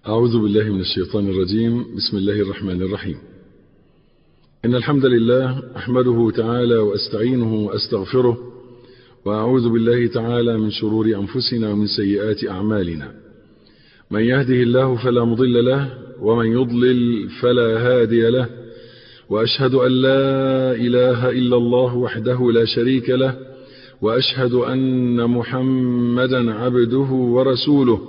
أعوذ بالله من الشيطان الرجيم بسم الله الرحمن الرحيم إن الحمد لله أحمده تعالى وأستعينه وأستغفره وأعوذ بالله تعالى من شرور أنفسنا ومن سيئات أعمالنا من يهده الله فلا مضل له ومن يضلل فلا هادي له وأشهد أن لا إله إلا الله وحده لا شريك له وأشهد أن محمدا عبده ورسوله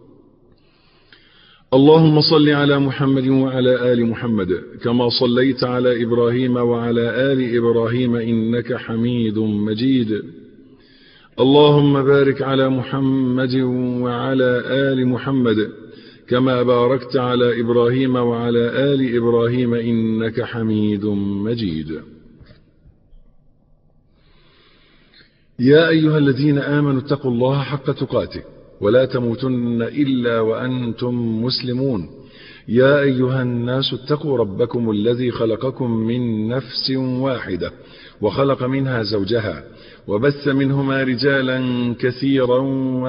اللهم صل على محمد وعلى آل محمد كما صليت على إبراهيم وعلى آل إبراهيم إنك حميد مجيد اللهم بارك على محمد وعلى آل محمد كما باركت على إبراهيم وعلى آل إبراهيم إنك حميد مجيد يا أيها الذين آمنوا اتقوا الله حق تقاته ولا تموتن إلا وأنتم مسلمون يا أيها الناس اتقوا ربكم الذي خلقكم من نفس واحدة وخلق منها زوجها وبث منهما رجالا كثيرا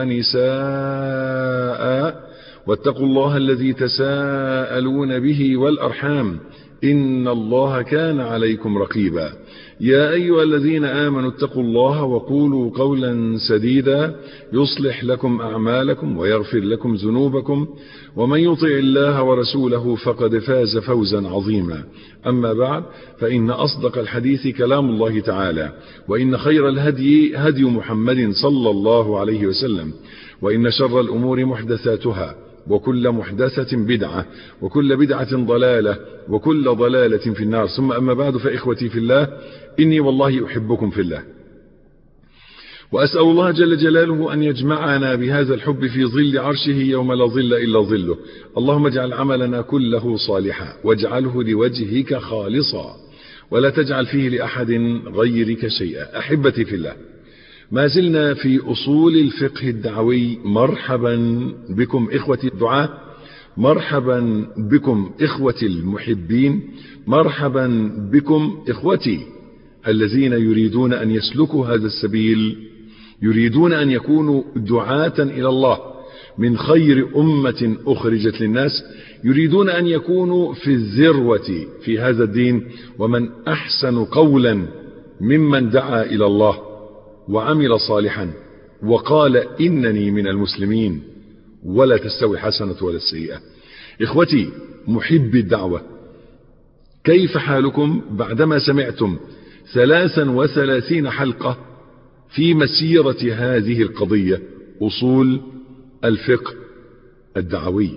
ونساء واتقوا الله الذي تساءلون به والأرحام إن الله كان عليكم رقيبا يا أيها الذين آمنوا اتقوا الله وقولوا قولا سديدا يصلح لكم أعمالكم ويغفر لكم ذنوبكم ومن يطع الله ورسوله فقد فاز فوزا عظيما أما بعد فإن أصدق الحديث كلام الله تعالى وإن خير الهدي هدي محمد صلى الله عليه وسلم وإن شر الأمور محدثاتها وكل محدثة بدعة وكل بدعة ضلالة وكل ضلالة في النار ثم أما بعد فإخوتي في الله إني والله أحبكم في الله وأسأل الله جل جلاله أن يجمعنا بهذا الحب في ظل عرشه يوم لا ظل إلا ظله اللهم اجعل عملنا كله صالحا واجعله لوجهك خالصا ولا تجعل فيه لأحد غيرك شيئا أحبتي في الله ما زلنا في أصول الفقه الدعوي مرحبا بكم إخوتي الدعاء مرحبا بكم إخوتي المحبين مرحبا بكم إخوتي الذين يريدون أن يسلكوا هذا السبيل يريدون أن يكونوا دعاة إلى الله من خير أمة أخرجت للناس يريدون أن يكونوا في الذروة في هذا الدين ومن أحسن قولا ممن دعا إلى الله وعمل صالحا وقال إنني من المسلمين ولا تستوي الحسنة ولا السيئة إخوتي محب الدعوة كيف حالكم بعدما سمعتم ثلاثا وثلاثين حلقة في مسيرة هذه القضية أصول الفقه الدعوي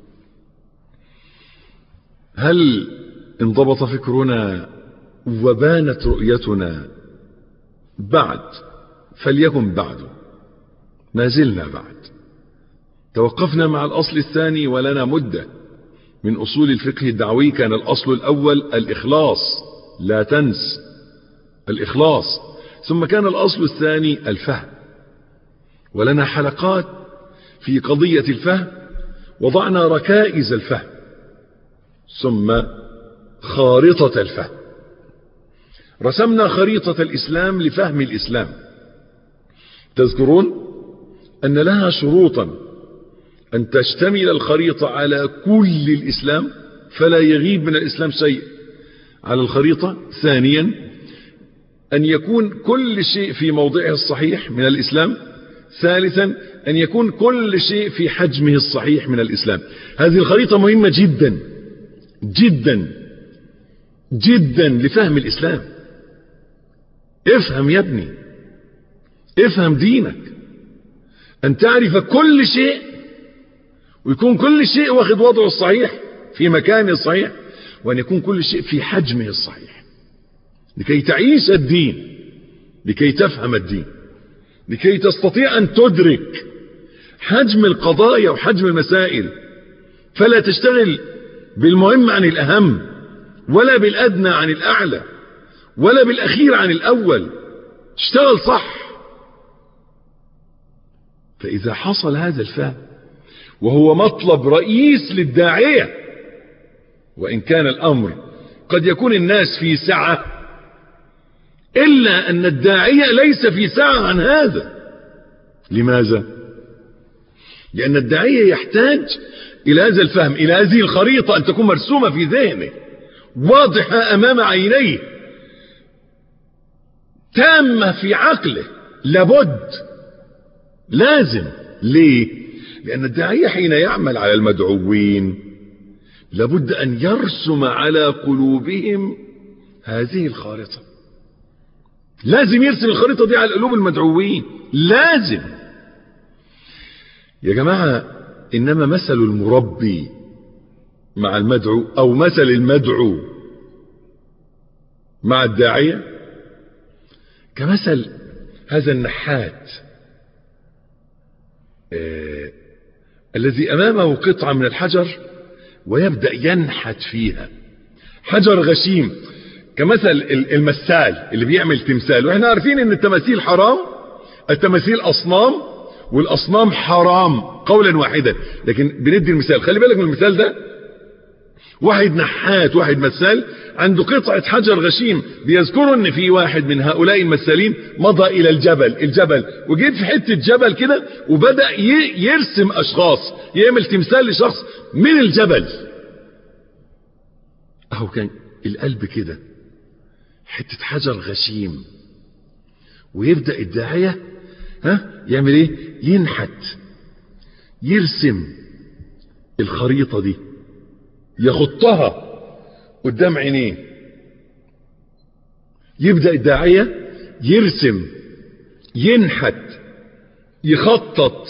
هل انضبط فكرنا وبانت رؤيتنا بعد فليكن بعد ما زلنا بعد توقفنا مع الأصل الثاني ولنا مدة من أصول الفقه الدعوي كان الأصل الأول الإخلاص لا تنس الإخلاص ثم كان الأصل الثاني الفهم ولنا حلقات في قضية الفهم وضعنا ركائز الفهم ثم خارطة الفهم رسمنا خريطة الإسلام لفهم الإسلام تذكرون أن لها شروطا أن تشتمل الخريطة على كل الإسلام فلا يغيب من الإسلام شيء على الخريطة ثانيا أن يكون كل شيء في موضعه الصحيح من الإسلام ثالثا أن يكون كل شيء في حجمه الصحيح من الإسلام هذه الخريطة مهمة جدا جدا جدا لفهم الإسلام افهم يا ابني افهم دينك أن تعرف كل شيء ويكون كل شيء واخد وضعه الصحيح في مكانه الصحيح وأن يكون كل شيء في حجمه الصحيح لكي تعيش الدين لكي تفهم الدين لكي تستطيع أن تدرك حجم القضايا وحجم المسائل فلا تشتغل بالمهم عن الأهم ولا بالأدنى عن الأعلى ولا بالأخير عن الأول اشتغل صح فإذا حصل هذا الفهم وهو مطلب رئيس للداعية وإن كان الأمر قد يكون الناس في سعة إلا أن الداعية ليس في سعة عن هذا لماذا لأن الداعية يحتاج إلى هذا الفهم إلى هذه الخريطة أن تكون مرسومة في ذهنه واضحة أمام عينيه تامة في عقله لابد لازم ليه لأن الداعية حين يعمل على المدعوين لابد أن يرسم على قلوبهم هذه الخارطة لازم يرسم الخريطة دي على قلوب المدعوين لازم يا جماعة إنما مثل المربي مع المدعو أو مثل المدعو مع الداعية كمثل هذا النحات آه الذي أمامه قطعة من الحجر ويبدأ ينحت فيها حجر غشيم كمثل المثال اللي بيعمل تمثال واحنا عارفين ان التماثيل حرام التماثيل اصنام والاصنام حرام قولا واحدا لكن بندي المثال خلي بالك من المثال ده واحد نحات واحد مثال عنده قطعة حجر غشيم بيذكروا ان في واحد من هؤلاء المثالين مضى الى الجبل الجبل وجيت في حتة جبل كده وبدأ يرسم اشخاص يعمل تمثال لشخص من الجبل اهو كان القلب كده حتة حجر غشيم ويبدأ الداعية ها يعمل ايه ينحت يرسم الخريطة دي يخطها قدام عينيه يبدأ الداعية يرسم ينحت يخطط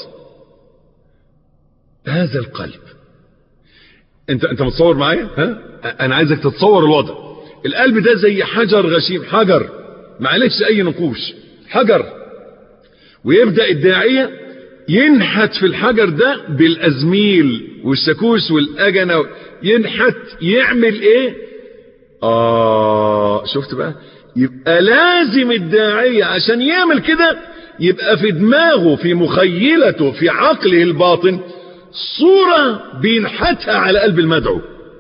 هذا القلب انت انت متصور معايا ها انا عايزك تتصور الوضع القلب ده زي حجر غشيم حجر معلش اي نقوش حجر ويبدأ الداعية ينحت في الحجر ده بالازميل والشاكوش والاجنة ينحت يعمل ايه اه شفت بقى يبقى لازم الداعية عشان يعمل كده يبقى في دماغه في مخيلته في عقله الباطن صورة بينحتها على قلب المدعو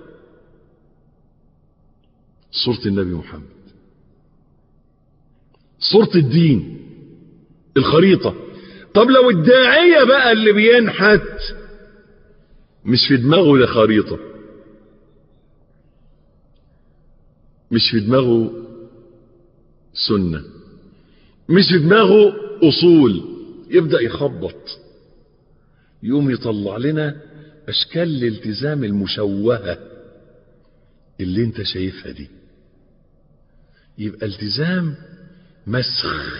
صورة النبي محمد صورة الدين الخريطة طب لو الداعية بقى اللي بينحت مش في دماغه ده خريطة مش في دماغه سنة مش في دماغه أصول يبدأ يخبط يقوم يطلع لنا أشكال الالتزام المشوهة اللي انت شايفها دي يبقى التزام مسخ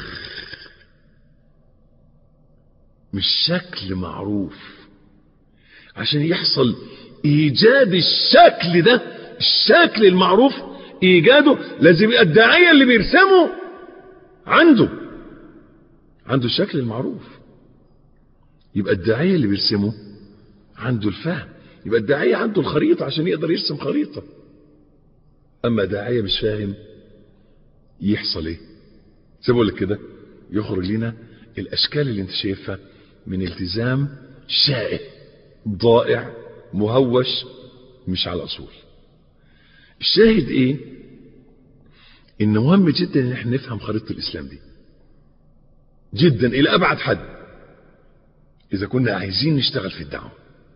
مش شكل معروف عشان يحصل ايجاد الشكل ده الشكل المعروف ايجاده لازم يبقى الداعية اللي بيرسمه عنده عنده الشكل المعروف يبقى الداعية اللي بيرسمه عنده الفهم يبقى الداعية عنده الخريطة عشان يقدر يرسم خريطة اما داعية مش فاهم يحصل ايه زي بقول لك كده يخرج لنا الاشكال اللي انت شايفها من التزام شائع ضائع مهوش مش على اصول الشاهد ايه ان مهم جدا ان احنا نفهم خريطة الاسلام دي جدا الى ابعد حد اذا كنا عايزين نشتغل في الدعوة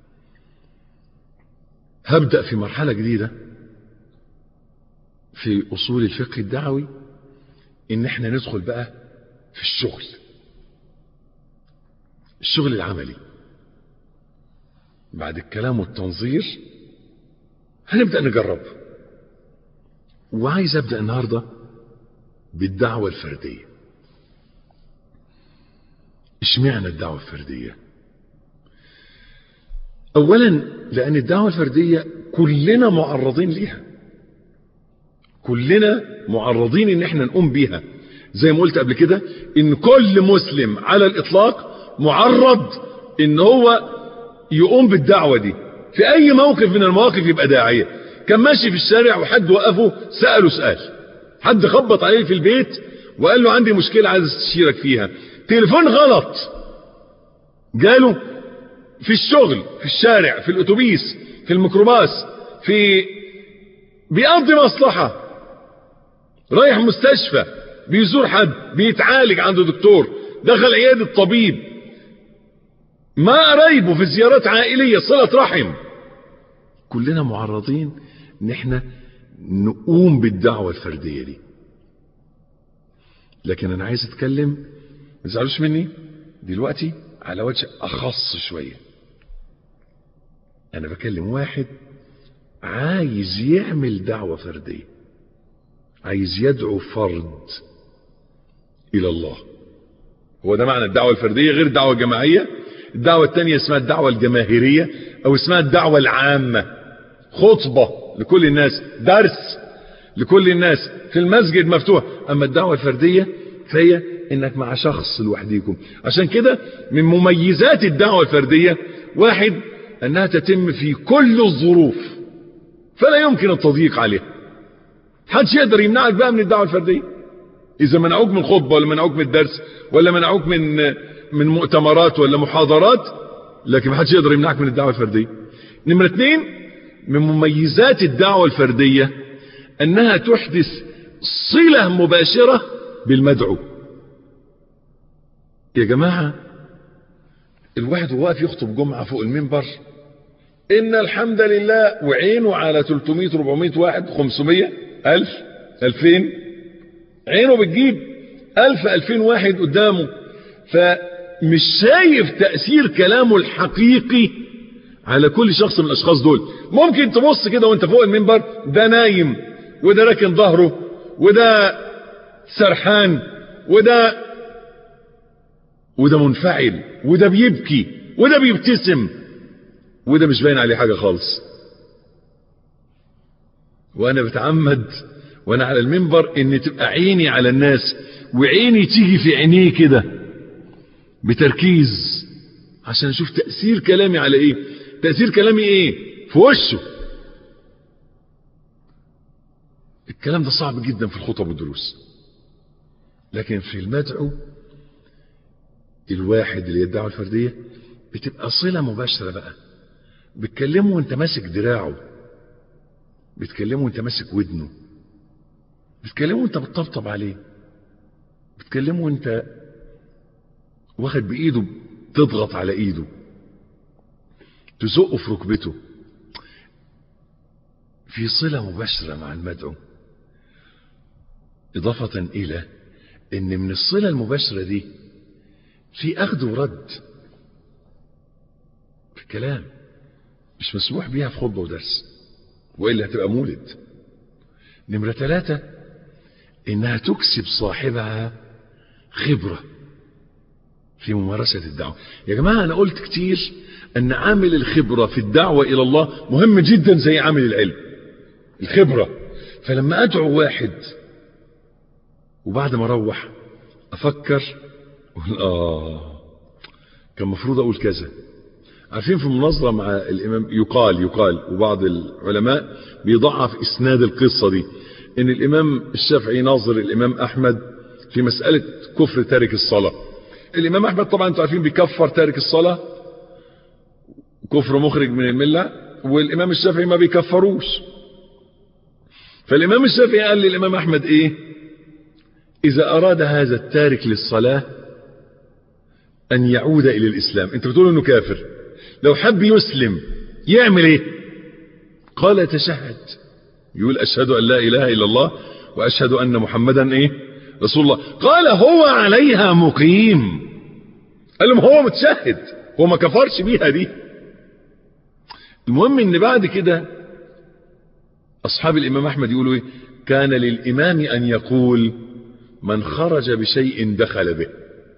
هبدأ في مرحلة جديدة في اصول الفقه الدعوي ان احنا ندخل بقى في الشغل الشغل العملي بعد الكلام والتنظير هنبدأ نجرب وعايز ابدأ النهاردة بالدعوة الفردية اشمعنى الدعوة الفردية اولا لان الدعوة الفردية كلنا معرضين ليها كلنا معرضين ان احنا نقوم بيها زي ما قلت قبل كده ان كل مسلم على الاطلاق معرض ان هو يقوم بالدعوة دي في اي موقف من المواقف يبقى داعية كان ماشي في الشارع وحد وقفه سأله سؤال حد خبط عليه في البيت وقال له عندي مشكلة عايز استشيرك فيها تليفون غلط جاله في الشغل في الشارع في الاتوبيس في الميكروباص في بيقضي مصلحة رايح مستشفى بيزور حد بيتعالج عند دكتور دخل عيادة طبيب ما قرايبه في زيارات عائلية صلة رحم كلنا معرضين ان احنا نقوم بالدعوة الفردية دي لكن انا عايز اتكلم ما تزعلوش مني دلوقتي على وجه اخص شوية انا بكلم واحد عايز يعمل دعوة فردية عايز يدعو فرد الى الله هو ده معنى الدعوة الفردية غير الدعوة الجماعية الدعوة الثانية اسمها الدعوة الجماهيرية او اسمها الدعوة العامة خطبة لكل الناس درس لكل الناس في المسجد مفتوح اما الدعوة الفردية فهي انك مع شخص لوحديكم عشان كده من مميزات الدعوة الفردية واحد انها تتم في كل الظروف فلا يمكن التضييق عليها محدش يقدر يمنعك بقى من الدعوة الفردية اذا منعوك من خطبة ولا منعوك من الدرس ولا منعوك من من مؤتمرات ولا محاضرات لكن محدش يقدر يمنعك من الدعوة الفردية نمرة اثنين من مميزات الدعوة الفردية انها تحدث صلة مباشرة بالمدعو يا جماعة الواحد وهو واقف يخطب جمعة فوق المنبر ان الحمد لله وعينه على 300 400 واحد 500 1000 2000 عينه بتجيب 1000 2000 واحد قدامه فمش شايف تأثير كلامه الحقيقي على كل شخص من الاشخاص دول ممكن تبص كده وانت فوق المنبر ده نايم وده راكن ظهره وده سرحان وده وده منفعل وده بيبكي وده بيبتسم وده مش باين عليه حاجة خالص وانا بتعمد وانا على المنبر ان تبقى عيني على الناس وعيني تيجي في عينيه كده بتركيز عشان اشوف تأثير كلامي على ايه تأثير كلامي ايه في وشه الكلام ده صعب جدا في الخطب والدروس لكن في المدعو الواحد اللي يدعو الفردية بتبقى صلة مباشرة بقى بتكلمه وانت ماسك دراعه بتكلمه وانت ماسك ودنه بتكلمه وانت بتطبطب عليه بتكلمه وانت واخد بايده تضغط على ايده تزقه في ركبته في صلة مباشرة مع المدعو إضافة إلى إن من الصلة المباشرة دي في أخذ ورد في الكلام مش مسموح بيها في خطبة ودرس وإلا هتبقى مولد نمرة ثلاثة إنها تكسب صاحبها خبرة في ممارسة الدعوة يا جماعة أنا قلت كتير أن عامل الخبرة في الدعوة إلى الله مهم جدا زي عامل العلم الخبرة فلما أدعو واحد وبعد ما أروح أفكر أقول آه كان المفروض أقول كذا عارفين في مناظرة مع الإمام يقال يقال وبعض العلماء بيضعف إسناد القصة دي إن الإمام الشافعي ناظر الإمام أحمد في مسألة كفر تارك الصلاة الإمام أحمد طبعا أنتم عارفين بيكفر تارك الصلاة كفر مخرج من الملة والإمام الشافعي ما بيكفروش فالإمام الشافعي قال للإمام أحمد إيه إذا أراد هذا التارك للصلاة أن يعود إلى الإسلام أنت بتقول أنه كافر لو حب يسلم يعمل إيه قال يتشهد يقول أشهد أن لا إله إلا الله وأشهد أن محمدا إيه رسول الله قال هو عليها مقيم قال لهم هو متشهد هو ما كفرش بيها دي المهم ان بعد كده اصحاب الامام احمد يقولوا ايه كان للامام ان يقول من خرج بشيء دخل به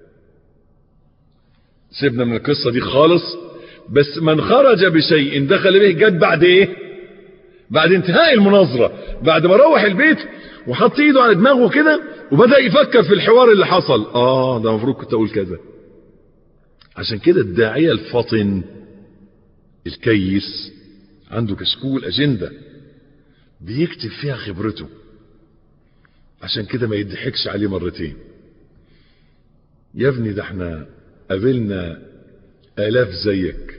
سيبنا من القصة دي خالص بس من خرج بشيء دخل به جت بعد ايه بعد انتهاء المناظرة بعد ما روح البيت وحط ايده على دماغه كده وبدأ يفكر في الحوار اللي حصل اه ده المفروض كنت اقول كذا عشان كده الداعية الفطن الكيس عنده كشكول اجندة بيكتب فيها خبرته عشان كده ما يضحكش عليه مرتين يا ابني ده احنا قابلنا الاف زيك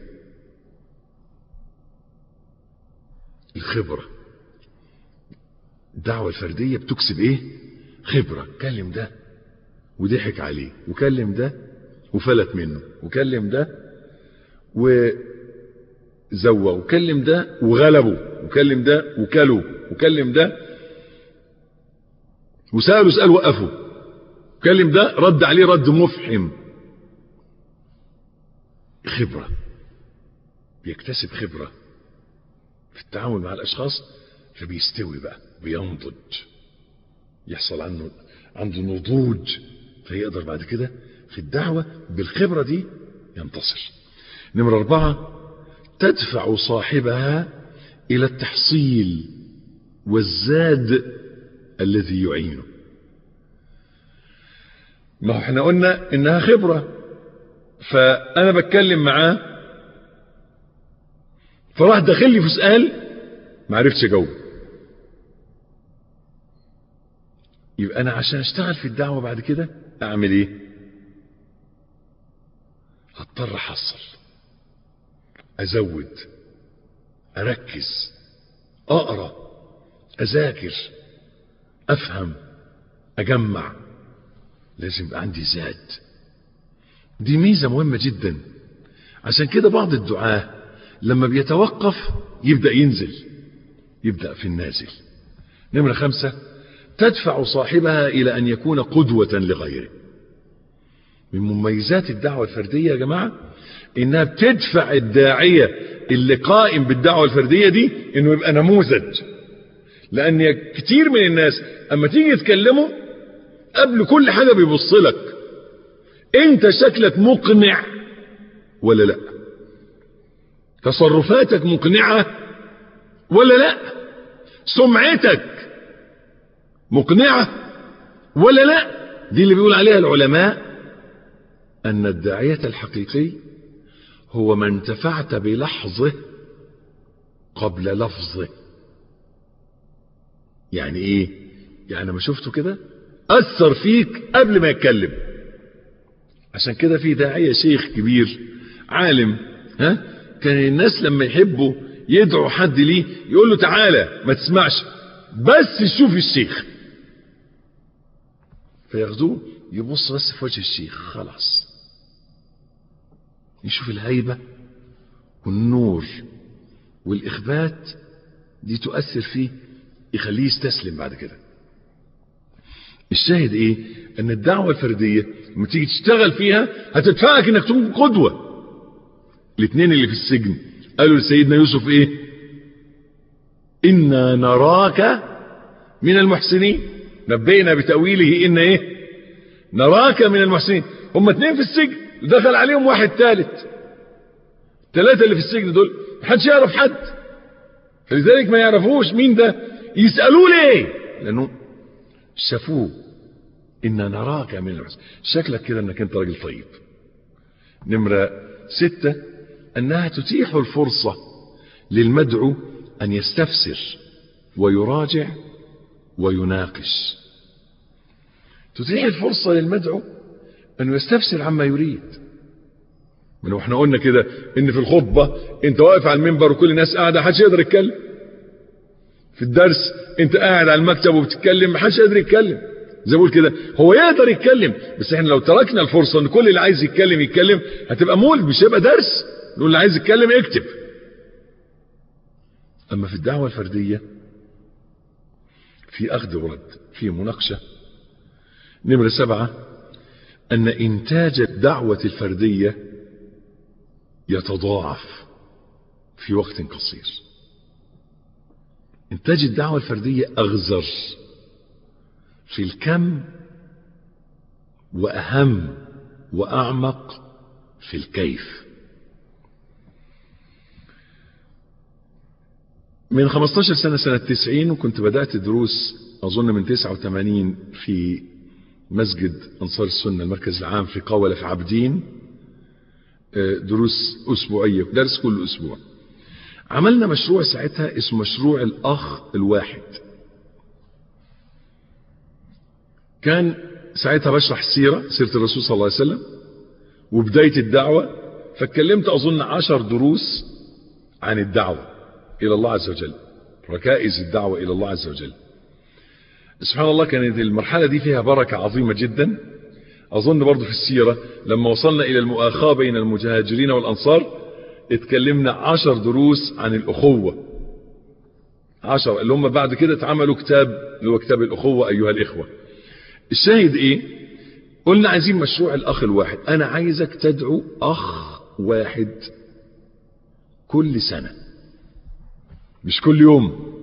الخبرة الدعوة الفردية بتكسب ايه خبرة كلم ده وضحك عليه وكلم ده وفلت منه وكلم ده وزوى وكلم ده وغلبه وكلم ده وكله وكلم ده وسأله سأل وقفه كلم ده رد عليه رد مفحم خبرة بيكتسب خبرة في التعامل مع الأشخاص فبيستوي بقى بينضج يحصل عنه عنده نضوج فيقدر بعد كده في الدعوة بالخبرة دي ينتصر نمرة أربعة تدفع صاحبها إلى التحصيل والزاد الذي يعينه ما احنا قلنا انها خبرة فانا بتكلم معاه فراح داخل لي في سؤال ما عرفتش اجاوب يبقى انا عشان اشتغل في الدعوة بعد كده اعمل ايه هضطر احصل ازود اركز اقرا اذاكر افهم اجمع لازم يبقى عندي زاد دي ميزه مهمه جدا عشان كده بعض الدعاه لما بيتوقف يبدا ينزل يبدا في النازل نمره خمسه تدفع صاحبها الى ان يكون قدوه لغيره من مميزات الدعوه الفرديه يا جماعه انها بتدفع الداعيه اللي قائم بالدعوه الفرديه دي انه يبقى نموذج لان كتير من الناس اما تيجي تكلمه قبل كل حاجة بيبص لك انت شكلك مقنع ولا لا تصرفاتك مقنعة ولا لا سمعتك مقنعة ولا لا دي اللي بيقول عليها العلماء ان الداعية الحقيقي هو من انتفعت بلحظه قبل لفظه يعني ايه يعني ما شفته كده اثر فيك قبل ما يتكلم عشان كده في داعية شيخ كبير عالم ها كان الناس لما يحبوا يدعوا حد ليه يقول له تعالى ما تسمعش بس شوف الشيخ فياخدوه يبص بس في وجه الشيخ خلاص يشوف الهيبة والنور والإخبات دي تؤثر فيه يخليه يستسلم بعد كده الشاهد ايه ان الدعوة الفردية لما تيجي تشتغل فيها هتدفعك انك تكون قدوة الاثنين اللي في السجن قالوا لسيدنا يوسف ايه انا نراك من المحسنين نبئنا بتأويله ان ايه نراك من المحسنين هم اثنين في السجن دخل عليهم واحد ثالث ثلاثة اللي في السجن دول محدش يعرف حد فلذلك ما يعرفوش مين ده يسألوه ليه لانه شافوه إن نراك من الحسن شكلك كده انك انت راجل طيب نمرة ستة انها تتيح الفرصة للمدعو ان يستفسر ويراجع ويناقش تتيح الفرصة للمدعو انه يستفسر عما يريد من احنا قلنا كده ان في الخطبة انت واقف على المنبر وكل الناس قاعدة محدش يقدر يتكلم في الدرس انت قاعد على المكتب وبتتكلم محدش قادر يتكلم زي بقول كده هو يقدر يتكلم بس احنا لو تركنا الفرصة ان كل اللي عايز يتكلم يتكلم هتبقى مول مش هيبقى درس نقول اللي عايز يتكلم يكتب اما في الدعوة الفردية في اخذ ورد في مناقشة نمرة سبعة ان انتاج الدعوة الفردية يتضاعف في وقت قصير انتاج الدعوة الفردية اغزر في الكم واهم واعمق في الكيف من 15 سنة سنة 90 وكنت بدأت دروس أظن من 89 في مسجد أنصار السنة المركز العام في قولة في عابدين دروس أسبوعية درس كل أسبوع عملنا مشروع ساعتها اسمه مشروع الأخ الواحد كان ساعتها بشرح السيرة سيرة الرسول صلى الله عليه وسلم وبداية الدعوة فاتكلمت أظن عشر دروس عن الدعوة إلى الله عز وجل ركائز الدعوة إلى الله عز وجل سبحان الله كانت المرحلة دي فيها بركة عظيمة جدا أظن برضو في السيرة لما وصلنا إلى المؤاخاة بين المهاجرين والأنصار اتكلمنا عشر دروس عن الأخوة عشر اللي هم بعد كده اتعملوا كتاب اللي هو كتاب الأخوة أيها الإخوة الشاهد إيه قلنا عايزين مشروع الأخ الواحد أنا عايزك تدعو أخ واحد كل سنة مش كل يوم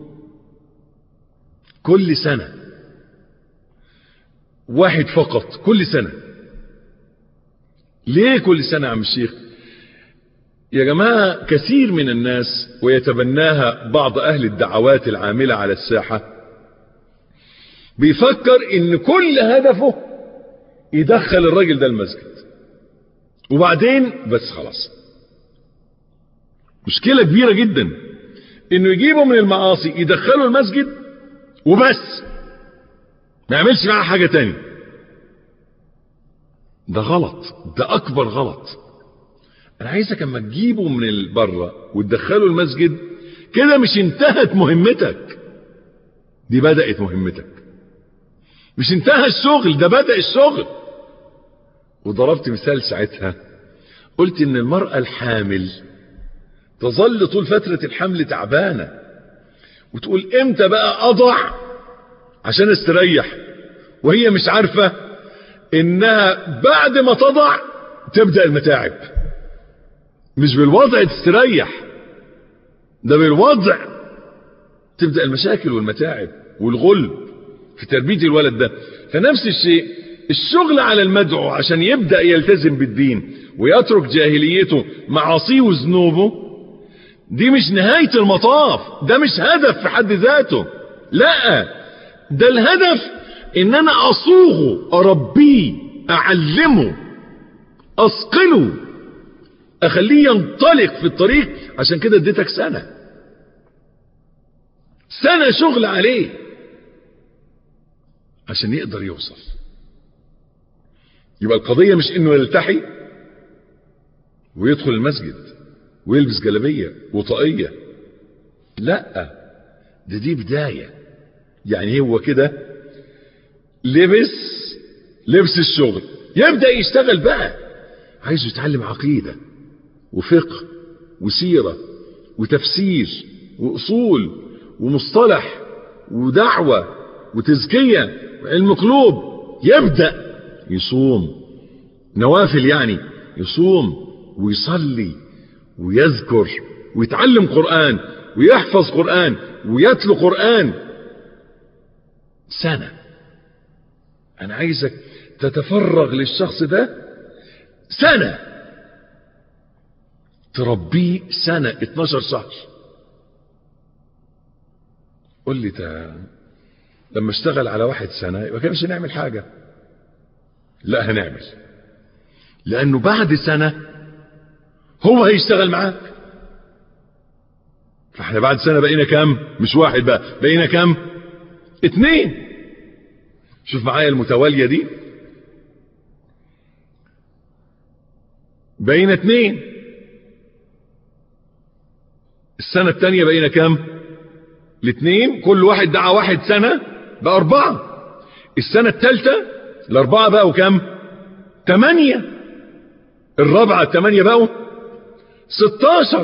كل سنة واحد فقط كل سنة ليه كل سنة يا عم الشيخ يا جماعة كثير من الناس ويتبناها بعض أهل الدعوات العاملة على الساحة بيفكر ان كل هدفه يدخل الراجل ده المسجد وبعدين بس خلاص مشكلة كبيرة جدا انه يجيبه من المعاصي يدخله المسجد وبس ما يعملش معاه حاجة تاني ده غلط ده اكبر غلط انا عايزك اما تجيبه من بره وتدخله المسجد كده مش انتهت مهمتك دي بدأت مهمتك مش انتهى الشغل ده بدأ الشغل وضربت مثال ساعتها قلت ان المرأة الحامل تظل طول فترة الحمل تعبانة وتقول امتى بقى اضع عشان استريح وهي مش عارفة انها بعد ما تضع تبدأ المتاعب مش بالوضع تستريح ده بالوضع تبدأ المشاكل والمتاعب والغلب في تربية الولد ده فنفس الشيء الشغل على المدعو عشان يبدأ يلتزم بالدين ويترك جاهليته معاصيه وذنوبه دي مش نهاية المطاف ده مش هدف في حد ذاته لا ده الهدف ان انا اصوغه اربيه اعلمه اصقله اخليه ينطلق في الطريق عشان كده اديتك سنة سنة شغل عليه عشان يقدر يوصل يبقى القضية مش انه يلتحي ويدخل المسجد ويلبس جلبية وطاقية لا ده دي بداية يعني هو كده لبس لبس الشغل يبدأ يشتغل بقى عايزه يتعلم عقيدة وفقه وسيرة وتفسير وأصول ومصطلح ودعوة وتزكية وعلم قلوب يبدأ يصوم نوافل يعني يصوم ويصلي ويذكر ويتعلم قرآن ويحفظ قرآن ويتلو قرآن سنة أنا عايزك تتفرغ للشخص ده سنة تربيه سنة 12 شهر قول لي تا لما اشتغل على واحد سنة يبقى كانش نعمل حاجة لا هنعمل لأنه بعد سنة هو هيشتغل معاك فاحنا بعد سنة بقينا كام مش واحد بقى بقينا كام اتنين شوف معايا المتوالية دي بقينا اتنين السنة التانية بقينا كام الاتنين كل واحد دعا واحد سنة بقى اربعة السنة التالتة الاربعة بقوا كام تمانية الرابعة التمانية بقوا ستاشر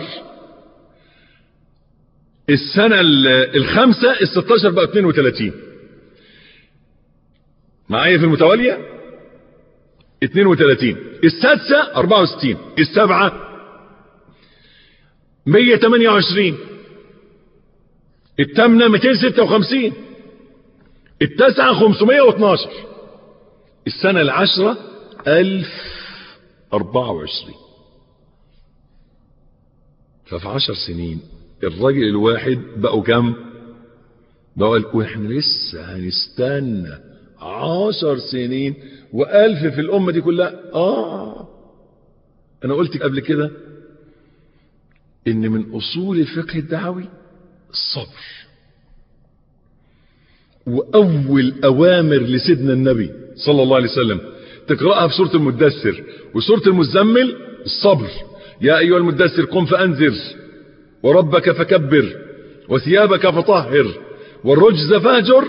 السنة الخامسة الستاشر بقى اتنين وتلاتين معايا في المتوالية 32 السادسة 64 السابعة 128 الثامنة 256 التاسعة 512 السنة العشرة 1024 ففي عشر سنين الراجل الواحد بقوا كم بقوا واحنا لسه هنستنى عشر سنين وألف في الأمة دي كلها آه أنا قلت قبل كده إن من أصول الفقه الدعوي الصبر وأول أوامر لسيدنا النبي صلى الله عليه وسلم تقرأها في سورة المدثر وسورة المزمل الصبر يا أيها المدثر قم فأنذر وربك فكبر وثيابك فطهر والرجز فاهجر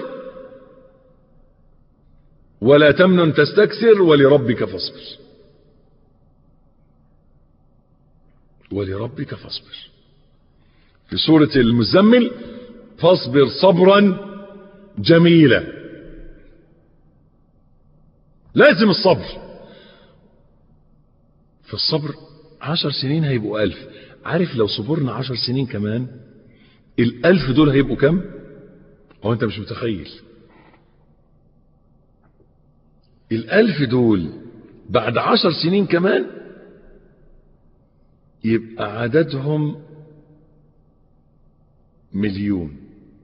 ولا تمنن تستكثر ولربك فاصبر ولربك فاصبر في سورة المزمل فاصبر صبرا جميلا لازم الصبر في الصبر عشر سنين هيبقوا ألف عارف لو صبرنا عشر سنين كمان الألف دول هيبقوا كم هو أنت مش متخيل الألف دول بعد عشر سنين كمان يبقى عددهم مليون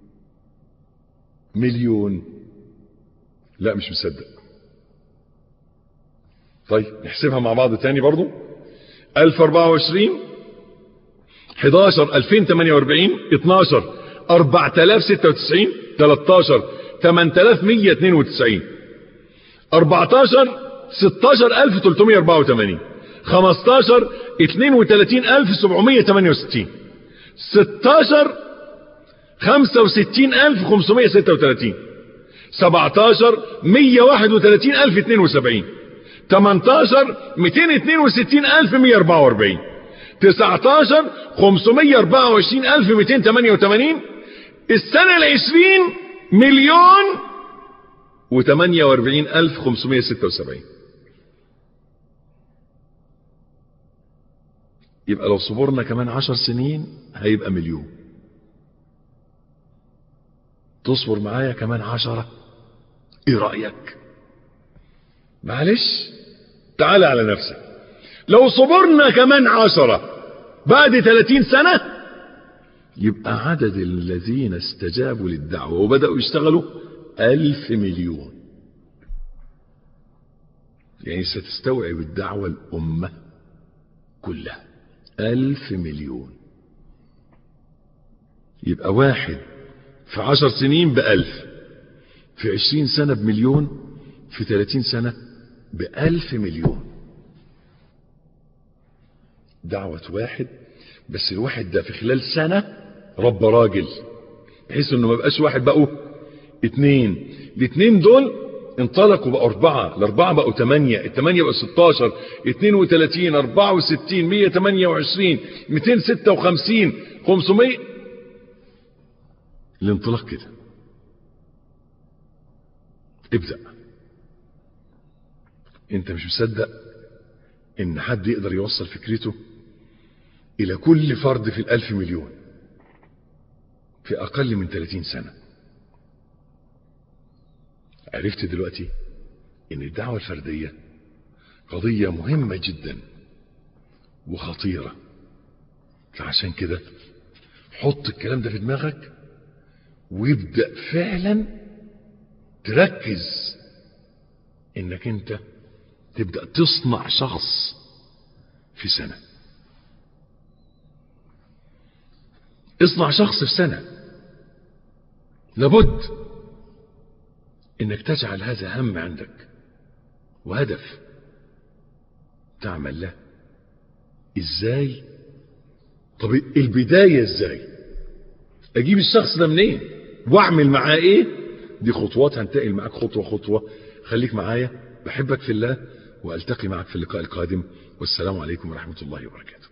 مليون لا مش مصدق طيب نحسبها مع بعض تاني برضو 1024 11 2048 12 4096 13 8192 14 16384 15 32768 16 65536 17 131072 18 262144 19 524288 السنة العشرين مليون وثمانية واربعين ألف خمسمية ستة وسبعين يبقى لو صبرنا كمان عشر سنين هيبقى مليون تصبر معايا كمان عشرة ايه رأيك معلش تعال على نفسك لو صبرنا كمان عشرة بعد ثلاثين سنة يبقى عدد الذين استجابوا للدعوة وبدأوا يشتغلوا ألف مليون يعني ستستوعب الدعوة الأمة كلها ألف مليون يبقى واحد في عشر سنين بألف في عشرين سنة بمليون في ثلاثين سنة بألف مليون دعوة واحد بس الواحد ده في خلال سنة رب راجل بحيث انه ما بقاش واحد بقوا اتنين الاتنين دول انطلقوا بقوا اربعة الاربعة بقوا تمانية التمانية بقوا ستاشر اتنين وتلاتين اربعة وستين مية تمانية وعشرين ميتين ستة وخمسين خمسمية الانطلاق كده ابدأ انت مش مصدق ان حد يقدر يوصل فكرته الى كل فرد في الالف مليون في اقل من 30 سنة عرفت دلوقتي ان الدعوة الفردية قضية مهمة جدا وخطيرة فعشان كده حط الكلام ده في دماغك وابدأ فعلا تركز انك انت تبدأ تصنع شخص في سنة اصنع شخص في سنة لابد انك تجعل هذا هم عندك وهدف تعمل له ازاي طب البداية ازاي اجيب الشخص ده منين واعمل معاه ايه دي خطوات هنتقل معاك خطوة خطوة خليك معايا بحبك في الله والتقي معك في اللقاء القادم والسلام عليكم ورحمة الله وبركاته